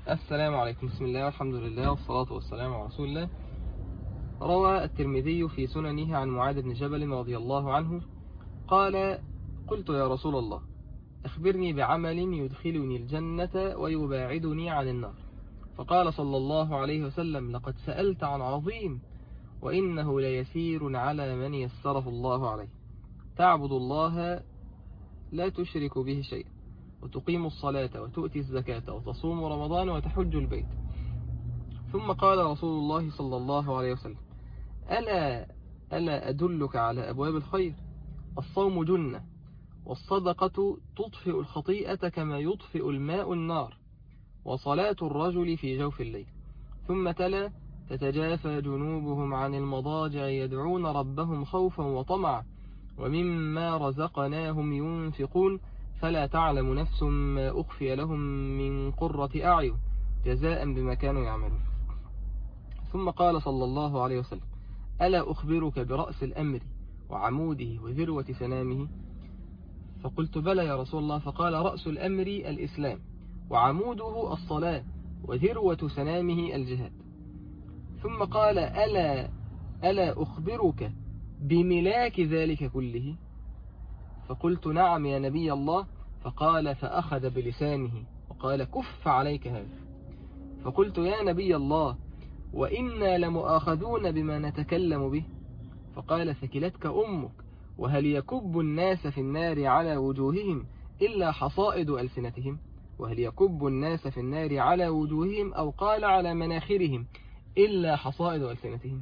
السلام عليكم بسم الله والحمد لله والصلاة والسلام على رسول الله روى الترمذي في سننه عن معاذ بن جبل رضي الله عنه قال قلت يا رسول الله أخبرني بعمل يدخلني الجنة ويباعدني عن النار فقال صلى الله عليه وسلم لقد سألت عن عظيم وإنه ليسير على من يسره الله عليه تعبد الله لا تشرك به شيئا وتقيم الصلاة وتؤتي الزكاة وتصوم رمضان وتحج البيت ثم قال رسول الله صلى الله عليه وسلم ألا, ألا أدلك على أبواب الخير الصوم جنة والصدقة تطفئ الخطيئة كما يطفئ الماء النار وصلاة الرجل في جوف الليل ثم تلا تتجافى جنوبهم عن المضاجع يدعون ربهم خوفا وطمعا ومما رزقناهم ينفقون فلا تعلم نفس ما أخفي لهم من قرة أعين جزاء بما كانوا يعملون ثم قال صلى الله عليه وسلم ألا أخبرك برأس الأمر وعموده وذروة سنامه فقلت بلى يا رسول الله فقال رأس الأمر الإسلام وعموده الصلاة وذروة سنامه الجهاد ثم قال ألا, ألا أخبرك بملاك ذلك كله فقلت نعم يا نبي الله فقال فأخذ بلسانه وقال كف عليك هذا فقلت يا نبي الله وإنا لمؤاخذون بما نتكلم به فقال ثكلتك أمك وهل يكب الناس في النار على وجوههم إلا حصائد ألسنتهم وهل يكب الناس في النار على وجوههم أو قال على مناخرهم إلا حصائد ألسنتهم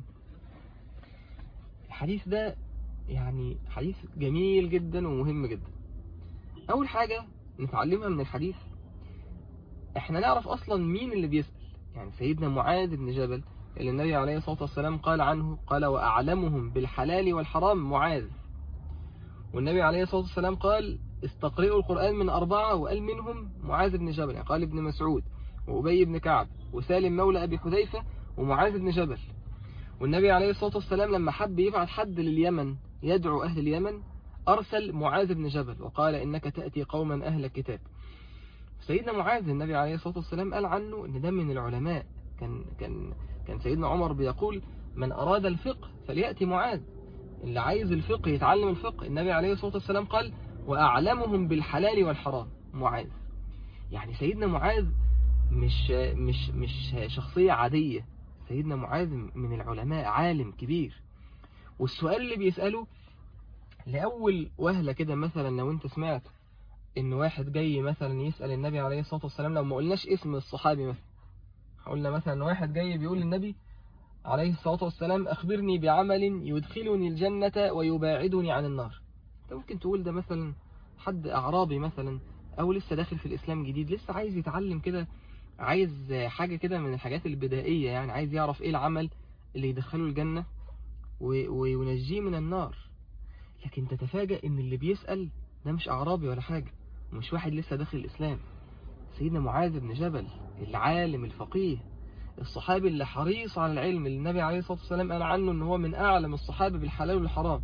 الحديث ده يعني حديث جميل جدا ومهم جدا أول حاجة نتعلمها من الحديث احنا نعرف أصلا مين اللي بيسأل يعني سيدنا معاذ بن جبل اللي النبي عليه الصلاة والسلام قال عنه قال وأعلمهم بالحلال والحرام معاذ والنبي عليه الصلاة والسلام قال استقرئوا القرآن من أربعة وقال منهم معاذ بن جبل يعني قال ابن مسعود وأبي بن كعب وسالم مولى أبي حذيفة ومعاذ بن جبل والنبي عليه الصلاة والسلام لما حب يبعث حد لليمن يدعو أهل اليمن أرسل معاذ بن جبل وقال إنك تأتي قوما أهل الكتاب سيدنا معاذ النبي عليه الصلاة والسلام قال عنه إن ده من العلماء كان, كان, كان سيدنا عمر بيقول من أراد الفقه فليأتي معاذ اللي عايز الفقه يتعلم الفقه النبي عليه الصلاة والسلام قال وأعلمهم بالحلال والحرام معاذ يعني سيدنا معاذ مش, مش, مش شخصية عادية سيدنا معاذ من العلماء عالم كبير والسؤال اللي بيسأله لأول وهلة كده مثلا لو انت سمعت ان واحد جاي مثلا يسأل النبي عليه الصلاة والسلام لو ما قلناش اسم الصحابي مثلا قلنا مثلا واحد جاي بيقول للنبي عليه الصلاة والسلام أخبرني بعمل يدخلني الجنة ويباعدني عن النار انت ممكن تقول ده مثلا حد أعرابي مثلا أو لسه داخل في الإسلام جديد لسه عايز يتعلم كده عايز حاجة كده من الحاجات البدائية يعني عايز يعرف ايه العمل اللي يدخله الجنة وينجيه من النار لكن تتفاجأ ان اللي بيسأل ده مش اعرابي ولا حاجة ومش واحد لسه داخل الاسلام سيدنا معاذ بن جبل العالم الفقيه الصحابي اللي حريص على العلم اللي النبي عليه الصلاة والسلام قال عنه ان هو من اعلم الصحابة بالحلال والحرام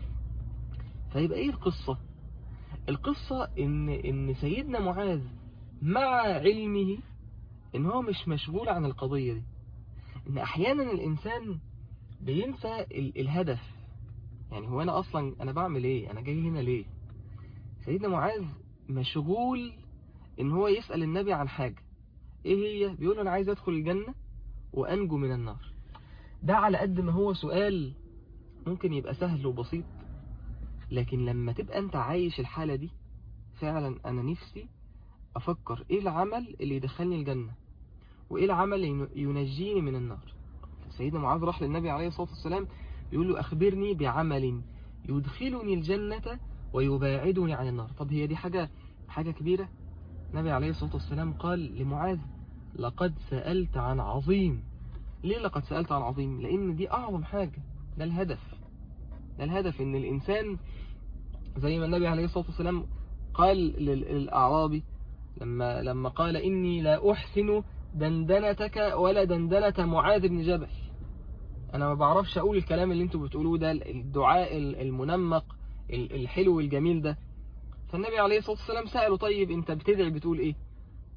فيبقى ايه القصة القصة ان, إن سيدنا معاذ مع علمه ان هو مش مشغول عن القضية دي ان احيانا الانسان بينسى ال الهدف يعني هو انا اصلا انا بعمل ايه انا جاي هنا ليه سيدنا معاذ مشغول ان هو يسأل النبي عن حاجة ايه هي بيقول انا عايز ادخل الجنة وانجو من النار ده على قد ما هو سؤال ممكن يبقى سهل وبسيط لكن لما تبقى انت عايش الحالة دي فعلا انا نفسي افكر ايه العمل اللي يدخلني الجنة وايه العمل اللي ينجيني من النار سيدنا معاذ راح للنبي عليه الصلاة والسلام بيقول له أخبرني بعمل يدخلني الجنة ويباعدني عن النار طب هي دي حاجة حاجة كبيرة النبي عليه الصلاة والسلام قال لمعاذ لقد سألت عن عظيم ليه لقد سألت عن عظيم لأن دي أعظم حاجة ده الهدف ده الهدف إن الإنسان زي ما النبي عليه الصلاة والسلام قال للأعرابي لما لما قال إني لا أحسن دندنتك ولا دندنة معاذ بن جبل أنا ما بعرفش أقول الكلام اللي انتوا بتقولوه ده الدعاء المنمق الحلو الجميل ده فالنبي عليه الصلاة والسلام سأله طيب انت بتدعي بتقول ايه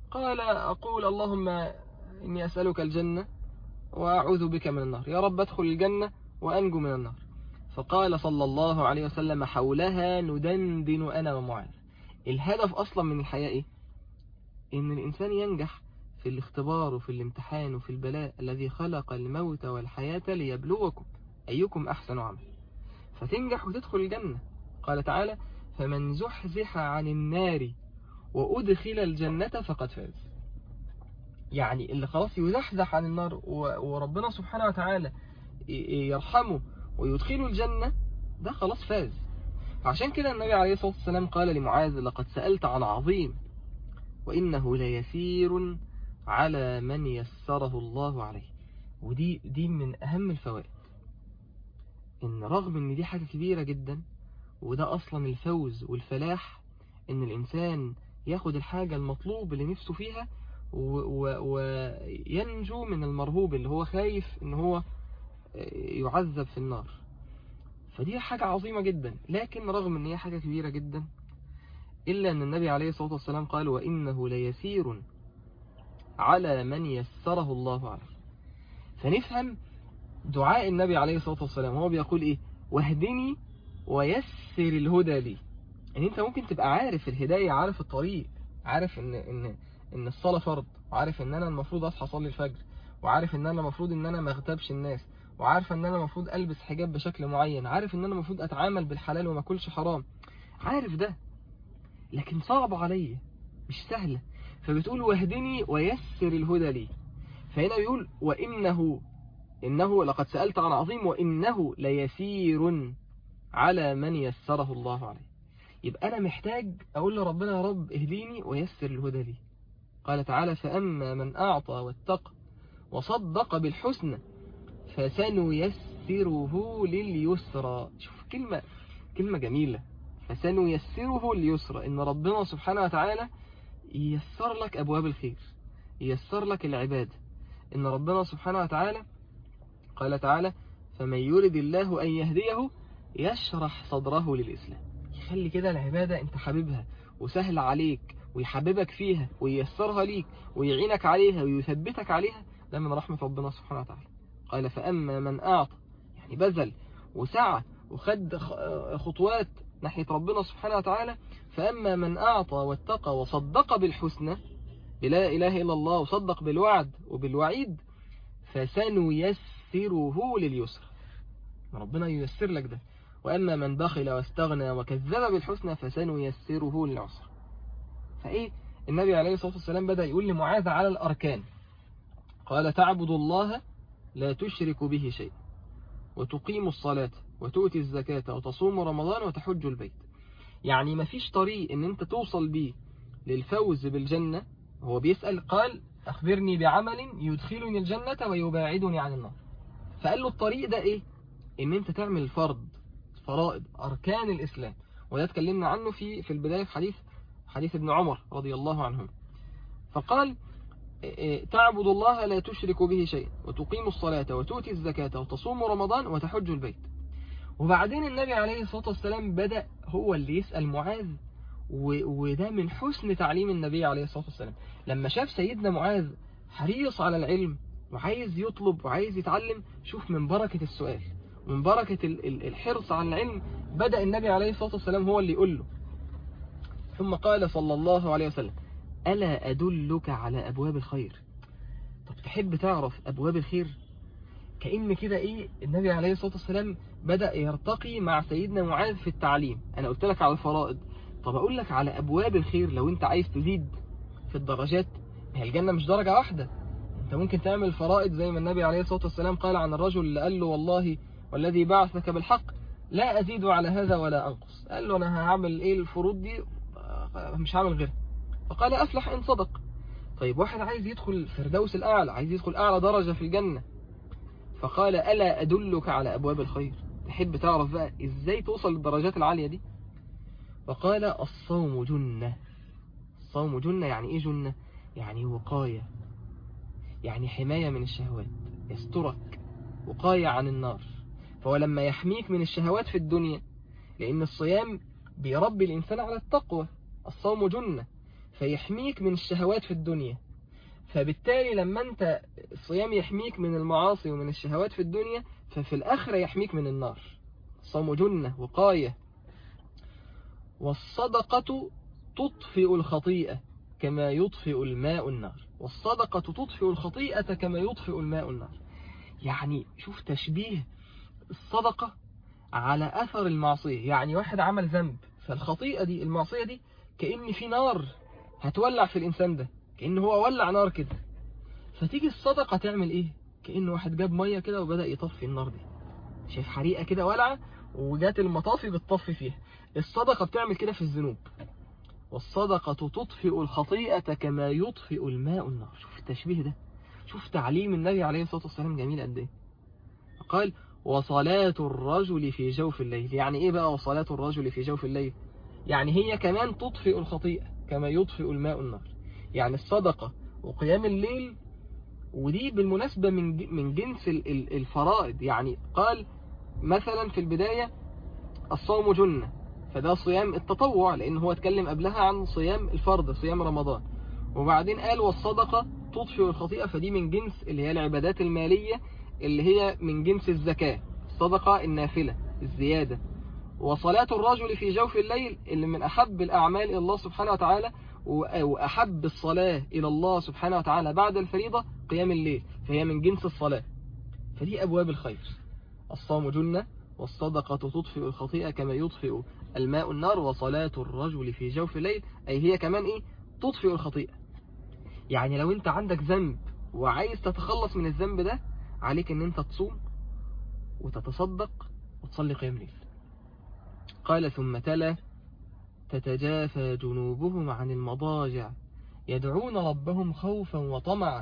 قال أقول اللهم إني أسألك الجنة وأعوذ بك من النار يا رب أدخل الجنة وأنجو من النار فقال صلى الله عليه وسلم حولها ندندن أنا ومعاذ الهدف أصلا من الحياة إيه؟ إن الإنسان ينجح في الاختبار وفي الامتحان وفي البلاء الذي خلق الموت والحياة ليبلوكم أيكم أحسن عمل فتنجح وتدخل الجنة قال تعالى فمن زحزح عن النار وأدخل الجنة فقد فاز يعني اللي خلاص يزحزح عن النار وربنا سبحانه وتعالى يرحمه ويدخله الجنة ده خلاص فاز عشان كده النبي عليه الصلاة والسلام قال لمعاذ لقد سألت عن عظيم وإنه ليسير على من يسره الله عليه ودي دي من أهم الفوائد إن رغم إن دي حاجة كبيرة جدا وده أصلا الفوز والفلاح إن الإنسان ياخد الحاجة المطلوب اللي نفسه فيها وينجو من المرهوب اللي هو خايف إن هو يعذب في النار فدي حاجة عظيمة جدا لكن رغم إن هي حاجة كبيرة جدا إلا أن النبي عليه الصلاة والسلام قال وإنه ليسير على من يسره الله عليه فنفهم دعاء النبي عليه الصلاة والسلام هو بيقول إيه واهدني ويسر الهدى لي يعني أنت ممكن تبقى عارف الهداية عارف الطريق عارف إن, إن, إن الصلاة فرض وعارف إن أنا المفروض أصحى أصلي الفجر وعارف إن أنا المفروض إن أنا ما اغتابش الناس وعارف إن أنا المفروض ألبس حجاب بشكل معين عارف إن أنا المفروض أتعامل بالحلال وما أكلش حرام عارف ده لكن صعب عليا مش سهلة فبتقول واهدني ويسر الهدى لي فهنا بيقول وإنه إنه لقد سألت عن عظيم وإنه ليسير على من يسره الله عليه يبقى أنا محتاج أقول لربنا يا رب اهديني ويسر الهدى لي قال تعالى فأما من أعطى واتقى وصدق بالحسنى فسنيسره لليسرى شوف كلمة كلمة جميلة فسنيسره لليسرى إن ربنا سبحانه وتعالى ييسر لك أبواب الخير ييسر لك العبادة إن ربنا سبحانه وتعالى قال تعالى فمن يرد الله أن يهديه يشرح صدره للإسلام يخلي كده العبادة أنت حبيبها وسهل عليك ويحببك فيها وييسرها ليك ويعينك عليها ويثبتك عليها ده من رحمة ربنا سبحانه وتعالى قال فأما من أعطى يعني بذل وسعى وخد خطوات ناحية ربنا سبحانه وتعالى فأما من أعطى واتقى وصدق بالحسنى بلا إله إلا الله وصدق بالوعد وبالوعيد فسنيسره لليسر ربنا ييسر لك ده وأما من بخل واستغنى وكذب بالحسنى فسنيسره للعسر فإيه النبي عليه الصلاة والسلام بدأ يقول لمعاذ على الأركان قال تعبد الله لا تشرك به شيء وتقيم الصلاة وتؤتي الزكاة وتصوم رمضان وتحج البيت يعني ما فيش طريق ان انت توصل بيه للفوز بالجنة هو بيسأل قال أخبرني بعمل يدخلني الجنة ويباعدني عن النار فقال له الطريق ده ايه ان انت تعمل الفرض فرائض أركان الإسلام وده اتكلمنا عنه في في البداية في حديث حديث ابن عمر رضي الله عنهم فقال تعبد الله لا تشرك به شيئا وتقيم الصلاة وتؤتي الزكاة وتصوم رمضان وتحج البيت وبعدين النبي عليه الصلاة والسلام بدأ هو اللي يسأل معاذ وده من حسن تعليم النبي عليه الصلاة والسلام لما شاف سيدنا معاذ حريص على العلم وعايز يطلب وعايز يتعلم شوف من بركة السؤال ومن بركة الحرص على العلم بدأ النبي عليه الصلاة والسلام هو اللي يقول له ثم قال صلى الله عليه وسلم ألا أدلك على أبواب الخير طب تحب تعرف أبواب الخير كأن كده إيه النبي عليه الصلاة والسلام بدأ يرتقي مع سيدنا معاذ في التعليم أنا قلت لك على الفرائض طب أقول لك على أبواب الخير لو أنت عايز تزيد في الدرجات هي الجنة مش درجة واحدة أنت ممكن تعمل فرائض زي ما النبي عليه الصلاة والسلام قال عن الرجل اللي قال له والله والذي بعثك بالحق لا أزيد على هذا ولا أنقص قال له أنا هعمل إيه الفروض دي مش هعمل غيرها فقال أفلح إن صدق طيب واحد عايز يدخل الفردوس الأعلى عايز يدخل أعلى درجة في الجنة فقال ألا أدلك على أبواب الخير تحب تعرف بقى إزاي توصل للدرجات العالية دي فقال الصوم جنة الصوم جنة يعني إيه جنة يعني وقاية يعني حماية من الشهوات يسترك وقاية عن النار فهو لما يحميك من الشهوات في الدنيا لأن الصيام بيربي الإنسان على التقوى الصوم جنة فيحميك من الشهوات في الدنيا فبالتالي لما انت الصيام يحميك من المعاصي ومن الشهوات في الدنيا ففي الآخرة يحميك من النار الصوم جنة وقاية والصدقة تطفئ الخطيئة كما يطفئ الماء النار والصدقة تطفئ الخطيئة كما يطفئ الماء النار يعني شوف تشبيه الصدقة على أثر المعصية يعني واحد عمل ذنب فالخطيئة دي المعصية دي كأن في نار هتولع في الإنسان ده كأن هو ولع نار كده فتيجي الصدقة تعمل إيه كأن واحد جاب مية كده وبدأ يطفي النار دي شايف حريقة كده ولعة وجات المطافي بتطفي فيها الصدقة بتعمل كده في الذنوب والصدقة تطفئ الخطيئة كما يطفئ الماء النار شوف التشبيه ده شوف تعليم النبي عليه الصلاة والسلام جميل قد ايه قال وصلاة الرجل في جوف الليل يعني ايه بقى وصلاة الرجل في جوف الليل يعني هي كمان تطفئ الخطيئة كما يطفئ الماء النار يعني الصدقة وقيام الليل ودي بالمناسبة من من جنس الفرائض يعني قال مثلا في البداية الصوم جنة فده صيام التطوع لأن هو اتكلم قبلها عن صيام الفرض صيام رمضان وبعدين قال والصدقة تطفئ الخطيئة فدي من جنس اللي هي العبادات المالية اللي هي من جنس الزكاة الصدقة النافلة الزيادة وصلاة الرجل في جوف الليل اللي من أحب الأعمال إلى الله سبحانه وتعالى وأحب الصلاة إلى الله سبحانه وتعالى بعد الفريضة قيام الليل فهي من جنس الصلاة فدي أبواب الخير الصوم جنة والصدقة تطفئ الخطيئة كما يطفئ الماء النار وصلاة الرجل في جوف الليل أي هي كمان إيه تطفئ الخطيئة يعني لو أنت عندك ذنب وعايز تتخلص من الذنب ده عليك أن أنت تصوم وتتصدق وتصلي قيام ليل قال ثم تلا تتجافى جنوبهم عن المضاجع يدعون ربهم خوفا وطمعا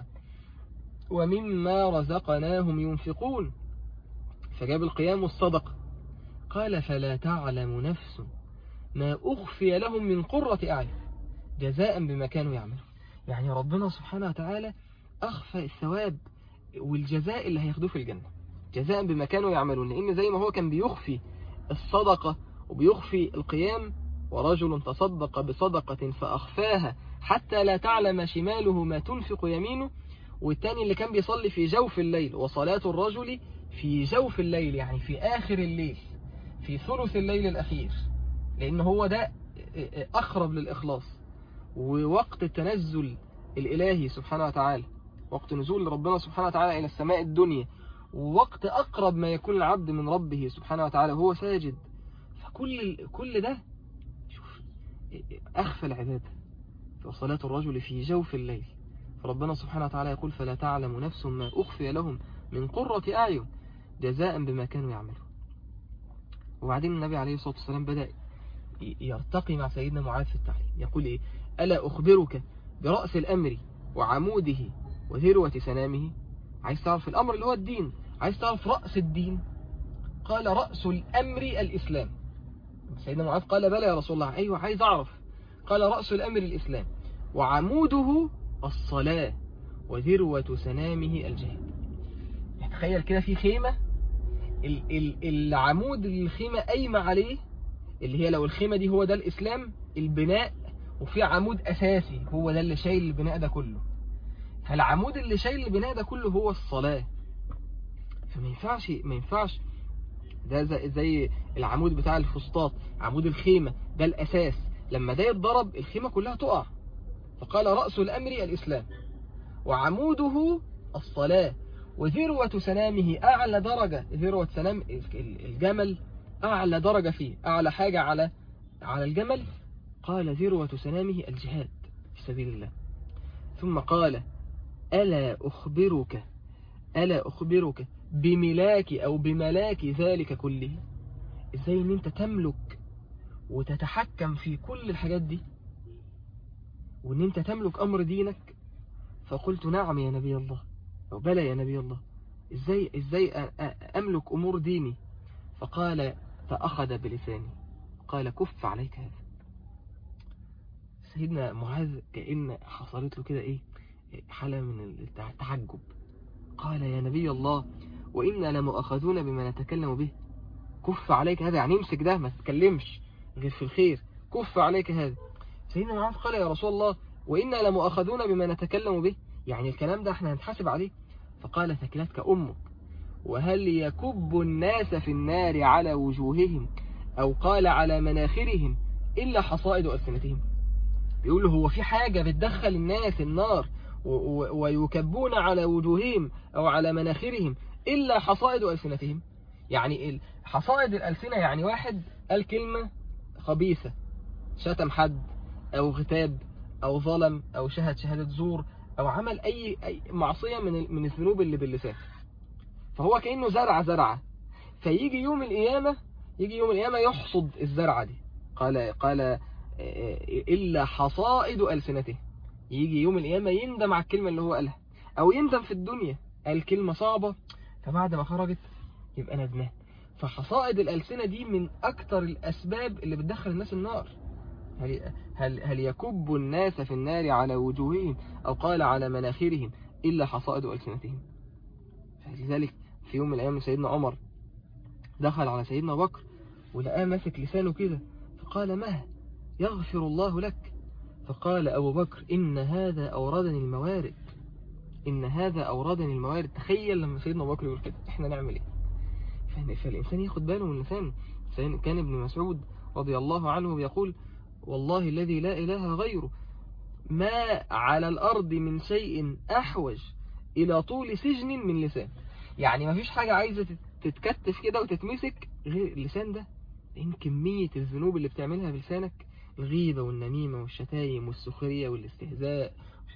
ومما رزقناهم ينفقون فجاب القيام والصدقة قال فلا تعلم نفس ما أخفي لهم من قرة أعين جزاء بما كانوا يعملون يعني ربنا سبحانه وتعالى أخفى الثواب والجزاء اللي هياخدوه في الجنة جزاء بما كانوا يعملون لأن زي ما هو كان بيخفي الصدقة وبيخفي القيام ورجل تصدق بصدقة فأخفاها حتى لا تعلم شماله ما تنفق يمينه والتاني اللي كان بيصلي في جوف الليل وصلاة الرجل في جوف الليل يعني في آخر الليل في ثلث الليل الأخير لأن هو ده أقرب للإخلاص ووقت التنزل الإلهي سبحانه وتعالى وقت نزول ربنا سبحانه وتعالى إلى السماء الدنيا ووقت أقرب ما يكون العبد من ربه سبحانه وتعالى هو ساجد فكل كل ده شوف أخفى العبادة وصلاة الرجل في جوف الليل فربنا سبحانه وتعالى يقول فلا تعلم نفس ما أخفي لهم من قرة أعين جزاء بما كانوا يعملون وبعدين النبي عليه الصلاة والسلام بدأ يرتقي مع سيدنا معاذ في التعليم يقول إيه ألا أخبرك برأس الأمر وعموده وذروة سنامه عايز تعرف الأمر اللي هو الدين عايز تعرف رأس الدين قال رأس الأمر الإسلام سيدنا معاذ قال بلى يا رسول الله أيوة عايز أعرف قال رأس الأمر الإسلام وعموده الصلاة وذروة سنامه الجهاد تخيل كده في خيمة العمود اللي الخيمة قايمة عليه اللي هي لو الخيمة دي هو ده الإسلام البناء وفي عمود أساسي هو ده اللي شايل البناء ده كله فالعمود اللي شايل البناء ده كله هو الصلاة فما ينفعش ما ينفعش ده زي, زي العمود بتاع الفسطاط عمود الخيمة ده الأساس لما ده يتضرب الخيمة كلها تقع فقال رأس الأمر الإسلام وعموده الصلاة وذروة سنامه أعلى درجة ذروة سنام الجمل أعلى درجة فيه أعلى حاجة على على الجمل قال ذروة سنامه الجهاد في سبيل الله ثم قال ألا أخبرك ألا أخبرك بملاك أو بملاك ذلك كله إزاي أن أنت تملك وتتحكم في كل الحاجات دي وأن أنت تملك أمر دينك فقلت نعم يا نبي الله أو بلى يا نبي الله إزاي, إزاي أملك أمور ديني فقال فأخذ بلساني قال كف عليك هذا سيدنا معاذ كأن حصلت له كده إيه حالة من التعجب قال يا نبي الله وإنا لمؤاخذون بما نتكلم به كف عليك هذا يعني امسك ده ما تتكلمش غير في الخير كف عليك هذا سيدنا معاذ قال يا رسول الله وإنا لمؤاخذون بما نتكلم به يعني الكلام ده احنا هنتحاسب عليه فقال ثكلتك أمك وهل يكب الناس في النار على وجوههم أو قال على مناخرهم إلا حصائد ألسنتهم بيقول له هو في حاجة بتدخل الناس النار ويكبون على وجوههم أو على مناخرهم إلا حصائد ألسنتهم يعني حصائد الألسنة يعني واحد قال كلمة خبيثة شتم حد أو غتاب أو ظلم أو شهد شهادة زور أو عمل أي, أي معصية من من الذنوب اللي باللسان فهو كأنه زرع زرعة فيجي يوم القيامة يجي يوم القيامة يحصد الزرعة دي قال قال إلا حصائد ألسنته يجي يوم القيامة يندم على الكلمة اللي هو قالها أو يندم في الدنيا قال كلمة صعبة فبعد ما خرجت يبقى ندمان فحصائد الألسنة دي من أكتر الأسباب اللي بتدخل الناس النار هل, هل, هل يكب الناس في النار على وجوههم أو قال على مناخرهم إلا حصائد ألسنتهم فلذلك في يوم من الأيام سيدنا عمر دخل على سيدنا بكر ولقاه ماسك لسانه كده فقال ما يغفر الله لك فقال أبو بكر إن هذا أوردني الموارد إن هذا أوردني الموارد تخيل لما سيدنا أبو بكر يقول كده إحنا نعمل إيه فالإنسان ياخد باله من لسانه كان ابن مسعود رضي الله عنه بيقول والله الذي لا إله غيره ما على الأرض من شيء أحوج إلى طول سجن من لسان يعني ما فيش حاجة عايزة تتكتف كده وتتمسك غير اللسان ده إن كمية الذنوب اللي بتعملها بلسانك الغيبة والنميمة والشتايم والسخرية والاستهزاء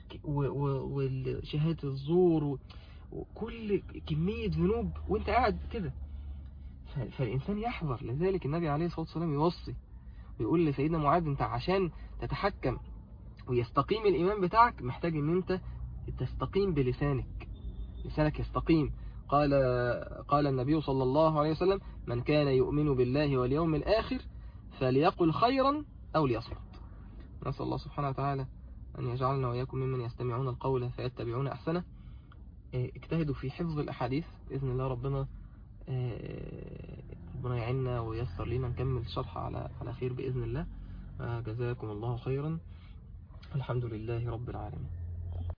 وشهادة الزور وكل كمية ذنوب وانت قاعد كده فالإنسان يحذر لذلك النبي عليه الصلاة والسلام يوصي ويقول لسيدنا معاذ انت عشان تتحكم ويستقيم الإيمان بتاعك محتاج ان انت تستقيم بلسانك لسانك يستقيم قال قال النبي صلى الله عليه وسلم من كان يؤمن بالله واليوم الآخر فليقل خيرا أو ليصمت نسأل الله سبحانه وتعالى أن يجعلنا وإياكم ممن يستمعون القول فيتبعون أحسنه اجتهدوا في حفظ الأحاديث بإذن الله ربنا ربنا يعيننا ويسر لنا نكمل الشرح على على خير بإذن الله جزاكم الله خيرا الحمد لله رب العالمين